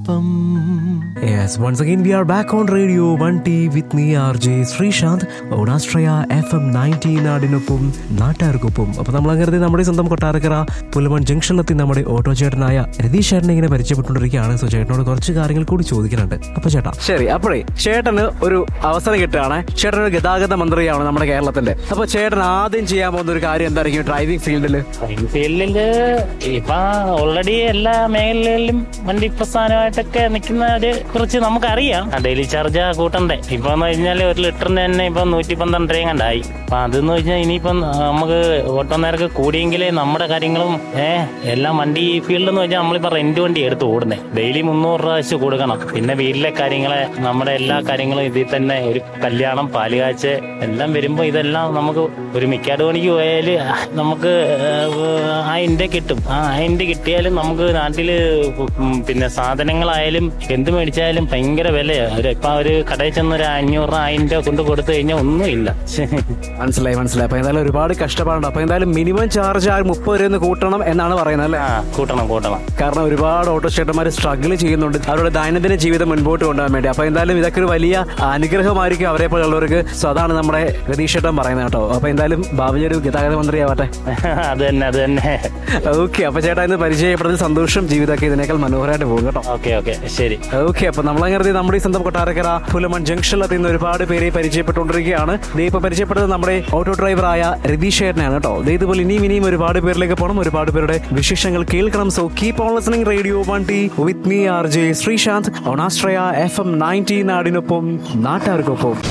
ഒപ്പം Yes, once again we are back on Radio 1T with me RJ Sreesanth on Astraya FM 90 നാടിനൊപ്പം നാട്ടുകാർക്കൊപ്പം അപ്പൊ നമ്മൾ അങ്ങനെ നമ്മുടെ സ്വന്തം കൊട്ടാരക്കര പുലമൺ ജംഗ്ഷനിലെത്തി നമ്മുടെ ഓട്ടോ ചേട്ടനായ രതീഷ് ചേട്ടനെ ഇങ്ങനെ പരിചയപ്പെട്ടുകൊണ്ടിരിക്കുകയാണ് സോ ചേട്ടനോട് കുറച്ച് കാര്യങ്ങൾ കൂടി ചോദിക്കാനുണ്ട് അപ്പൊ ചേട്ടാ ശരി അപ്പോഴേ ചേട്ടന് ഒരു അവസരം കിട്ടുകയാണ് ചേട്ടൻ ഒരു ഗതാഗത മന്ത്രിയാണ് നമ്മുടെ കേരളത്തിന്റെ അപ്പൊ ചേട്ടൻ ആദ്യം ചെയ്യാൻ പോകുന്ന ഒരു കാര്യം എന്തായിരിക്കും ഡ്രൈവിംഗ് ഫീൽഡിൽ ഫീൽഡില് ഇപ്പൊ ഓൾറെഡി എല്ലാ മേഖലകളിലും വണ്ടി പ്രസ്ഥാനമായിട്ടൊക്കെ നിൽക്കുന്നവരെ കുറിച്ച് നമുക്കറിയാം ഡെയിലി ചാർജ് കൂട്ടണ്ടേ ഇപ്പൊ എന്ന് കഴിഞ്ഞാൽ ഒരു ലിറ്ററിന് തന്നെ ഇപ്പൊ നൂറ്റി പന്ത്രണ്ട് രൂപ കണ്ടായി അപ്പൊ അതെന്ന് വെച്ചാൽ ഇനിയിപ്പം നമുക്ക് ഓട്ടോ നേരൊക്കെ കൂടിയെങ്കിലേ നമ്മുടെ കാര്യങ്ങളും ഏഹ് എല്ലാം വണ്ടി ഫീൽഡ് എന്ന് വെച്ചാൽ നമ്മളിപ്പോ റെന്റ് വണ്ടി എടുത്ത് ഓടുന്നേ ഡെയിലി മുന്നൂറ് രൂപ വെച്ച് കൊടുക്കണം പിന്നെ വീട്ടിലെ കാര്യങ്ങളെ നമ്മുടെ എല്ലാ കാര്യങ്ങളും ഇതിൽ തന്നെ ഒരു കല്യാണം പാലുകാച്ച് എല്ലാം വരുമ്പോ ഇതെല്ലാം നമുക്ക് ഒരു മിക്കാട് പണിക്ക് പോയാല് നമുക്ക് ആ ഇന്റെ കിട്ടും ആ ഇന്റെ കിട്ടിയാലും നമുക്ക് നാട്ടില് ഉം പിന്നെ സാധനങ്ങളായാലും എന്ത് മേടിച്ചാലും ഭയങ്കര വിലയാണ് ഒരു ഇപ്പൊ ഒരു കടയിൽ ചെന്ന് ഒരു അഞ്ഞൂറ് രൂപ ആയിരം രൂപ കൊണ്ട് കൊടുത്തു കഴിഞ്ഞാൽ ഒന്നുമില്ല മനസ്സിലായി മനസ്സിലായി അപ്പൊ എന്തായാലും ഒരുപാട് കഷ്ടപ്പാടുണ്ട് അപ്പൊ എന്തായാലും മിനിമം ചാർജ് ആ മുപ്പത് രൂപ ഒന്ന് കൂട്ടണം എന്നാണ് പറയുന്നത് അല്ലേ ആ കൂട്ടണം കൂട്ടണം കാരണം ഒരുപാട് ഓട്ടോ ചേട്ടന്മാർ സ്ട്രഗിൾ ചെയ്യുന്നുണ്ട് അവരുടെ ദൈനംദിന ജീവിതം മുൻപോട്ട് കൊണ്ടുപോകാൻ വേണ്ടി അപ്പൊ എന്തായാലും ഇതൊക്കെ ഒരു വലിയ അനുഗ്രഹമായിരിക്കും അവരെ പോലുള്ളവർക്ക് സോ അതാണ് നമ്മുടെ രതീഷ് ചേട്ടൻ പറയുന്നത് കേട്ടോ അപ്പൊ എന്തായാലും ഭാവി ഒരു ഗതാഗത മന്ത്രി ആവട്ടെ അത് തന്നെ അത് തന്നെ ഓക്കെ അപ്പൊ ചേട്ടാ ഇന്ന് പരിചയപ്പെടുന്നത് സന്തോഷം ജീവിതമൊക്കെ ഇതിനേക്കാൾ മനോഹരമായിട്ട് പോകും കേട്ടോ ഓക്കെ ഓക്കെ ശരി ഓക്കെ അപ്പൊ നമ്മളങ്ങനെ നമ്മുടെ ഈ സ്വന്തം കൊട്ടാരക്കര പുലമൺ ജംഗ്ഷനിലെത്തി നിന്ന് ഒരുപാട് പേരെ പരിചയപ്പെട്ടുകൊണ്ടിരിക്കുകയാണ് ദേ ഇപ്പൊ പരിചയപ്പെടുന്നത് നമ്മുടെ ഓട്ടോ ഡ്രൈവറായ രതീഷ് ചേട്ടനാണ് കേട്ടോ ദേ ഇതുപോലെ ഇനിയും ഇനിയും ഒരുപാട് പേരിലേക്ക് പോകണം ഒരുപാട് പേരുടെ വിശേഷങ്ങൾ കേൾക്കണം so keep on listening radio one T with me R J Sreesanth ഓണാസ്ട്രയ എഫ് എം നയൻറ്റി നാടിനൊപ്പം നാട്ടുകാർക്കൊപ്പം